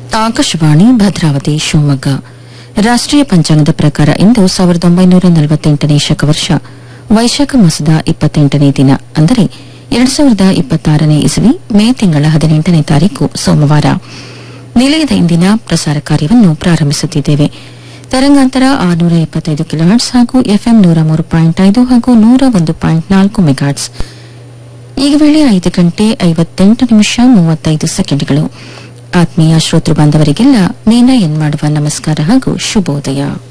ಆಕಾಶವಾಣಿ ಭದ್ರಾವತಿ ಶಿವಮೊಗ್ಗ ರಾಷ್ಟೀಯ ಪಂಚಾಂಗದ ಪ್ರಕಾರ ಇಂದು ಸಾವಿರದ ಒಂಬೈನೂರ ನಲವತ್ತೆಂಟನೇ ಶಕವರ್ಷ ವೈಶಾಖ ಮಾಸದ ಇಪ್ಪತ್ತೆಂಟನೇ ದಿನ ಅಂದರೆ ಎರಡು ಸಾವಿರದ ಇಪ್ಪತ್ತಾರನೇ ಇಸವಿ ಮೇ ತಿಂಗಳ ಹದಿನೆಂಟನೇ ತಾರೀಕು ಸೋಮವಾರ ನಿಲಯದ ಇಂದಿನ ಪ್ರಸಾರ ಕಾರ್ಯವನ್ನು ಪ್ರಾರಂಭಿಸುತ್ತಿದ್ದೇವೆ ತರಂಗಾಂತರ ಆರುನೂರ ಎಪ್ಪತ್ತೈದು ಕಿಲೋಹರ್ಟ್ಸ್ ಹಾಗೂ ಎಫ್ಎಂ ನೂರ ಮೂರು ಪಾಯಿಂಟ್ ಐದು ಹಾಗೂ ನೂರ ಒಂದು ಪಾಯಿಂಟ್ ನಾಲ್ಕು ಮೆಗಾಟ್ಸ್ ಈಗ ವೇಳೆ ಐದು ಗಂಟೆ ಐವತ್ತೆಂಟು ನಿಮಿಷ ಮೂವತ್ತೈದು ಸೆಕೆಂಡ್ಗಳು ಆತ್ಮೀಯ ಶ್ರೋತೃ ಬಾಂಧವರಿಗೆಲ್ಲ ನೀನ ಎನ್ ಮಾಡುವ ನಮಸ್ಕಾರ ಹಾಗೂ ಶುಭೋದಯ